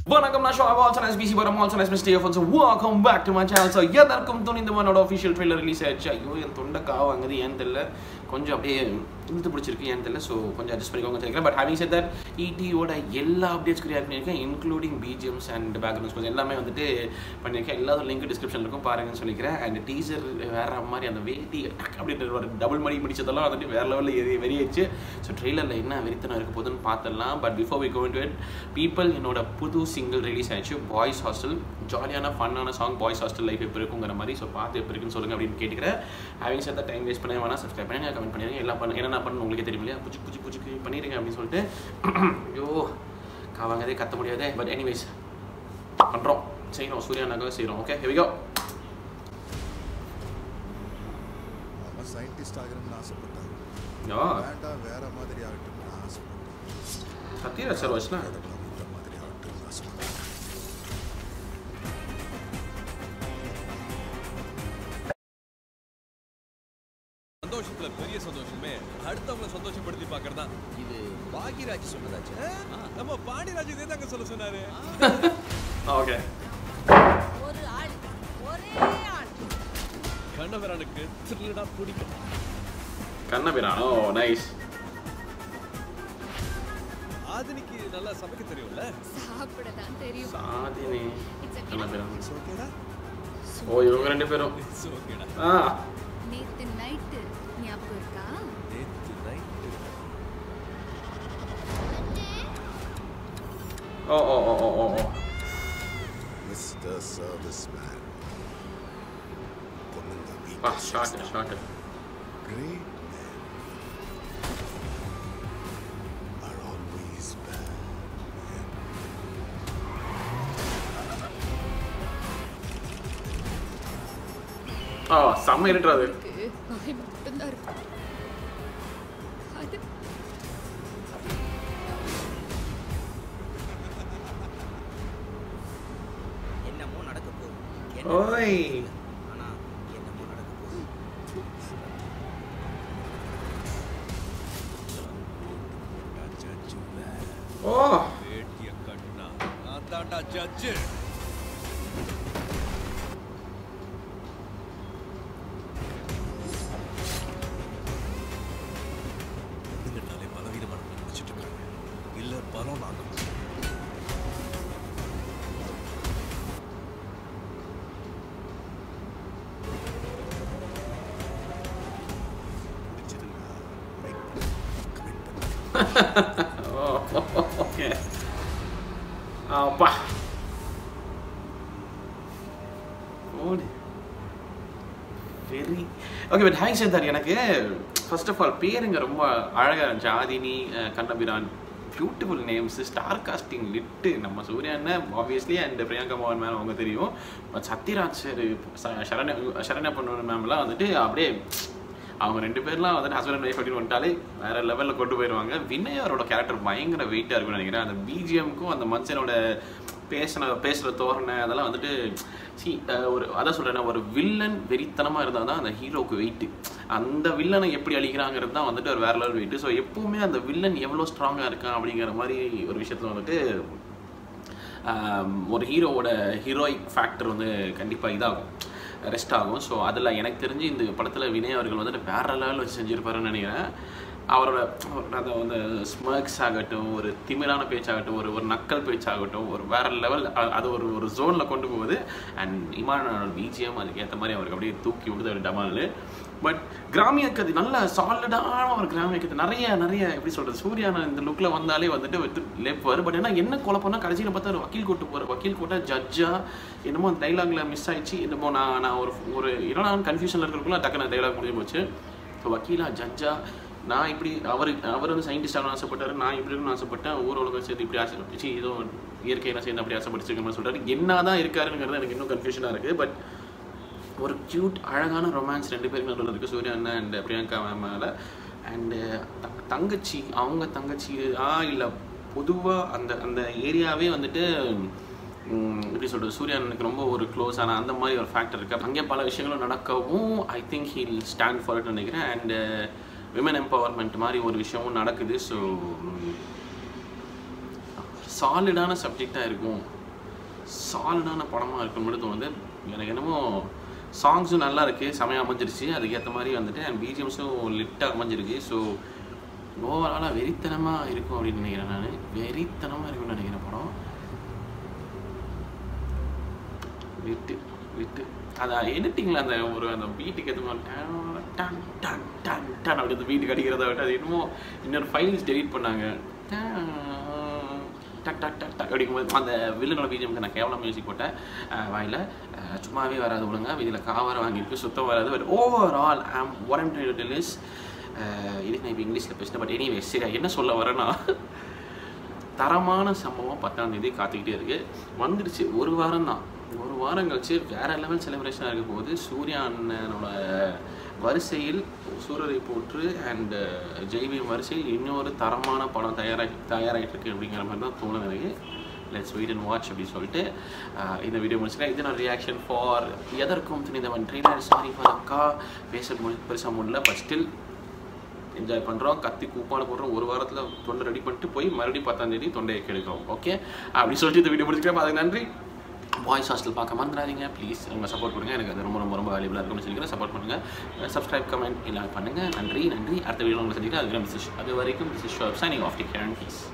வணக்கம் நான் show also nice பிசி பரம் ஆல்சோ நைஸ் மிஸ்டே phone so welcome back to my channel so எதற்கும் துணிந்தவனோட அஃபிஷியல் ட்ரெயிலர் ரிலீஸ் ஆயிடுச்சு ஐயோ என் தொண்டை காவாங்குது ஏன்னு தெரியல கொஞ்சம் அப்படியே இழுத்து பிடிச்சிருக்கு ஏன்னு தெரியல ஸோ கொஞ்சம் அட்ஜஸ்ட் பண்ணிக்கோங்க தெரியும் பட் ஹேவிங் செட் தட் ஈடியோட எல்லா அப்டேட்ஸ் கிரியேட் பண்ணியிருக்கேன் including BGMs and background scores எல்லாமே வந்துட்டு பண்ணியிருக்கேன் எல்லாரும் லிங்க் டிஸ்கிரிப்ஷனில் இருக்கும் பாருங்கன்னு சொல்லிக்கிறேன் அண்ட் டீசர் வேற மாதிரி அந்த வேட்டி அப்படின்ற ஒரு டபுள் மணி முடிச்சதெல்லாம் வந்துட்டு வேற லெவலில் எரி வெறியாச்சு ஸோ ட்ரெய்லரில் என்ன வெறித்தனம் இருக்க போகுதுன்னு பார்த்துடலாம் but before we going to it people என்னோட புது சிங்கிள் ரிலீஸ் ஆயிடுச்சு பாய்ஸ் ஹாஸ்டல் ஜாலியான ஃபன்னான சாங் பாய்ஸ் ஹாஸ்டல் லைஃப் எப்படி இருக்குங்கிற மாதிரி ஸோ பார்த்து எப்படி இருக்குன்னு சொல்லுங்க அப்படின்னு கேட்டுக்கிறேன் ஹேவிங் சேர்த்த டைம் வேஸ்ட் பண்ண வேணா சப்ஸ்கிரைப் பண்ணுங்க கமெண்ட் பண்ணிடுங்க எல்லாம் பண்ண என்ன பண்ணணும் உங்களுக்கே தெரியும் இல்லையா புச்சு புச்சு புச்சுக்கு பண்ணிடுங்க அப்படின்னு சொல்லிட்டு ஐயோ காவாங்கதே கத்த முடியாதே பட் எனிவேஸ் பண்ணுறோம் செய்கிறோம் சூர்யானாக்காக செய்கிறோம் ஓகே ஹெவிகோ அவன் சயின்டிஸ்ட் ஆகணும்னு ஆசைப்பட்டான் ஓ வேண்டாம் வேற மாதிரி ஆகட்டும்னு ஆசைப்பட்டான் சத்யராஜ் சார் வச்சுனா கடவுளை இந்த மாதிரி ஆகட்டும்னு ஆசைப்பட்டான் சந்தோஷத்துல பெரிய சந்தோஷமே அடுத்தவங்கள சந்தோஷப்படுத்தி பாக்குறதா இது பாக்யராஜ் சொன்னதாச்சு நம்ம பாண்டியராஜ் இதே தாங்க சொல்ல சொன்னாரு ஓகே ஒரு ஆள் ஒரே ஆள் கண்ணவரனுக்கு திருடா பிடிக்கும் கண்ணபிரானோ நைஸ் ஆதினிக்கு நல்லா சமைக்க தெரியும்ல சாப்பிட தான் தெரியும் சாதினி It's okay. கண்ணபிரான் It's okay-டா? ஓ இவங்க ரெண்டு பேரும் It's okay-டா. ஆ நேத்து நைட்டு ஞாபகம் இருக்கா நேத்து night ஓ ஓ ஓ ஓ ஓ ஓ மிஸ்டர் சர்வீஸ் மேன் பொண்ணுங்க பா வீட்டு short short Great men are always bad men. ஆ செம்ம இருட்டுறாது இருக்கு வாய் மட்டும்தான் இருக்கு அது என்னமோ நடக்க போகுது ஓய் ஆனா என்னமோ நடக்க போகுது judge இல்ல. ஓ வேட்டிய கட்டினா நான் தான்டா ஜட்ஜு பொண்ணுங்கனாலே பலவீனமான நினைச்சிட்டு இருக்காங்க இல்ல பலம் நாங்க பிடிச்சதுன்னா make commit பண்ணு. ஓ ஓகே அப்பா ஓடி வெரி ஓகே பட் ஹேங் சேர்ந்தார் எனக்கு ஃபர்ஸ்ட் ஆஃப் ஆல் பேருங்க ரொம்ப அழகாக இருந்துச்சு Aadhini ah, Kannabiran beautiful names star casting லிட்டு நம்ம சூர்யாண்ண ஆப்வியஸ்லி அண்ட் பிரியங்கா மோகன் மேம் அவங்க தெரியும் பட் சத்யராஜ் சார் சரண்யா சரண்யா பொண்ணு மேம்லாம் வந்துட்டு அப்படியே அவங்க ரெண்டு பேர்லாம் வந்துட்டு ஹஸ்பண்ட் அண்ட் ஒய்ஃப் அப்படின்னு வந்துட்டாலே வேற லெவலில் கொண்டு போயிடுவாங்க வினயரோட கேரக்டர் பயங்கர வெயிட்டாக இருக்கும்னு நினைக்கிறேன் அந்த பிஜிஎம்க்கும் அந்த மனுஷனோட பேசின பேசுகிற தோரணை அதெல்லாம் வந்துட்டு சி ஒரு அதான் சொல்கிறேன் ஒரு வில்லன் வெறித்தனமாக இருந்தால் தான் அந்த ஹீரோக்கு வெயிட்டு அந்த வில்லனை எப்படி அழிக்கிறாங்கிறது தான் வந்துட்டு ஒரு வேற லெவல் வெயிட்டு ஸோ எப்பவுமே அந்த வில்லன் எவ்வளோ ஸ்ட்ராங்காக இருக்கான் அப்படிங்கிற மாதிரி ஒரு விஷயத்தில் வந்துட்டு ஆம், ஒரு ஹீரோவோட ஹீரோயிக் ஃபேக்டர் வந்து கண்டிப்பாக இதாகும் ரெஸ்ட் ஆகும் ஸோ அதில் எனக்கு தெரிஞ்சு இந்த படத்தில் வினய் அவர்கள் வந்துட்டு வேற லெவல் வச்சு செஞ்சுருப்பாருன்னு நினைக்கிறேன் அவரோட அந்த வந்து ஸ்மர்க்ஸ் ஆகட்டும் ஒரு திமிரான பேச்சாகட்டும் ஒரு ஒரு நக்கல் பேச்சாகட்டும் ஒரு வேற லெவல் அது ஒரு ஒரு ஜோனில் கொண்டு போகுது அண்ட் இமானோட பிஜிஎம் அதுக்கு ஏற்ற மாதிரி அவருக்கு அப்படியே தூக்கி விடுது அப்படி டமால் பட் கிராமிய கதை நல்ல சாலிடான ஒரு கிராமிய கதை நிறைய நிறைய எப்படி சொல்றது சூர்யான இந்த லுக்ல வந்தாலே வந்துட்டு வந்து லேப்புவார் பட் ஏன்னா என்ன குழப்பம்னா கடைசியில் பார்த்தா ஒரு வக்கீல் கூட்டு போகிற வக்கீல் கூட்ட ஜட்ஜா என்னமோ அந்த டைலாக்ல மிஸ் ஆயிடுச்சு என்னமோ நான் நான் ஒரு ஒரு என்னடா கன்ஃபியூஷனில் இருக்கிறக்குள்ள டக்குனு டைலாக் முடிஞ்சு போச்சு ஸோ வக்கீலா ஜட்ஜா நான் இப்படி அவர் அவர் வந்து சயின்டிஸ்ட் ஆகணும்னு ஆசைப்பட்டாரு நான் இப்படி இருக்கணும்னு ஆசைப்பட்டேன் ஊர் உலகம் சேர்த்து இப்படி ஆசைப்பட்டுச்சு ஏதோ இயற்கையெல்லாம் சேர்ந்து அப்படி ஆசைப்பட்டுச்சுன்னு சொல்றாரு என்னதான் இருக்காருங்கிறது எனக்கு இன்னும் கன்ஃபியூஷனாக இருக்குது பட் ஒரு க்யூட் அழகான ரொமான்ஸ் ரெண்டு பேருக்கு நடுவில் இருக்குது சூர்யா அண்ணன் அண்ட் பிரியங்கா மேம் மேலே அண்டு தங்கச்சி அவங்க தங்கச்சி ஆ இல்லை பொதுவாக அந்த அந்த ஏரியாவே வந்துட்டு ம், எப்படி சொல்கிறது சூர்யா எனக்கு ரொம்ப ஒரு க்ளோஸ் ஆன அந்த மாதிரி ஒரு ஃபேக்டர் இருக்குது அங்கே பல விஷயங்களும் நடக்கவும் I think he'll stand for it நினைக்கிறேன் அண்டு விமன் எம்பவர்மெண்ட் மாதிரி ஒரு விஷயமும் நடக்குது ஸோ சாலிடான சப்ஜெக்டாக இருக்கும் சாலிடான படமாக இருக்குன்னு மட்டும் தோணுது எனக்கு என்னமோ சாங்ஸும் நல்லா இருக்குது செமையாக அமைஞ்சிருச்சு அதுக்கேற்ற மாதிரி வந்துட்டு அண்ட் பிஜிஎம்ஸும் லிட்டாக அமைஞ்சிருக்கு ஸோ ஓவராலாக வெறித்தனமாக இருக்கும் அப்படின்னு நினைக்கிறேன் நான் வெறித்தனமாக இருக்கும்னு நினைக்கிறேன் படம் விட்டு விட்டு அதான் எடிட்டிங்கில் அந்த ஒரு அந்த பீட்டுக்கு ஏற்ற மாதிரி டன் டன் டன் டன் அப்படி அந்த பீட்டுக்கு அடிக்கிறத விட்டு அது என்னமோ இன்னொரு ஃபைல்ஸ் டெலீட் பண்ணாங்க டக் டக் டக் டக் அப்படிங்கும்போது அந்த வில்லனோட பிஜிஎம்க்கு நான் கேவலம் மியூசிக் போட்டேன் அஹ் வாயில அஹ் சும்மாவே வராது ஒழுங்கா இதில் காவரை வாங்கியிருக்கு சுத்தம் வராது பட் ஓவர் ஆல் ஆம் ஒன் எம் டெல் இஸ் இதுக்கு நான் இப்போ இங்கிலீஷில் பேசினேன் பட் எனிவே சரி என்ன சொல்ல வரேன்னா தரமான சம்பவம் பத்தாம் தேதி காத்துக்கிட்டே இருக்கு வந்துடுச்சு ஒரு வாரம் தான் ஒரு வாரம் கழிச்சு வேற லெவல் செலிப்ரேஷனாக இருக்க போது சூர்யா அண்ணனோட வரிசையில் சூரரை போற்று அண்ட் ஜெய்வியம் வரிசையில் இன்னொரு தரமான படம் தயாராகி தயாராகிட்டு இருக்கு அப்படிங்கிற மாதிரி தான் தோணுது எனக்கு லெட்ஸ் வெயிட் அண்ட் வாட்ச் அப்படின்னு சொல்லிட்டு ஆஹ் இந்த வீடியோ முடிச்சுக்கிறேன் இது நான் ரியாக்ஷன் ஃபார் எதற்கும் துணிந்தவன் ட்ரெயிலர் சாரி ஃபார் அக்கா பேச முடி பெருசாக முடியல பட் ஸ்டில் என்ஜாய் பண்ணுறோம் கத்தி கூப்பாடு போடுறோம் ஒரு வாரத்தில் தொண்டை ரெடி பண்ணிட்டு போய் மறுபடியும் பத்தாம் தேதி தொண்டையை கெடுக்கிறோம் ஓகே அப்படி சொல்லிட்டு இந்த வீடியோ முடிச்சுக்கிறேன் அதுக்கு நன்றி வாய்ஸ் ஹாஸ்டல் பார்க்க மறந்துடாதீங்க ப்ளீஸ் உங்கள் சப்போர்ட் கொடுங்க எனக்கு அது ரொம்ப ரொம்ப ரொம்ப வேல்யூபிளாக இருக்கும்னு சொல்லிக்கிறேன் சப்போர்ட் பண்ணுங்கள் சப்ஸ்கிரைப் கமெண்ட் எல்லாம் பண்ணுங்கள் நன்றி நன்றி அடுத்த வீடியோ உங்களை சந்திக்கிறேன் அது திஸ் இஸ் அது வரைக்கும் this is shop signing off take care and piece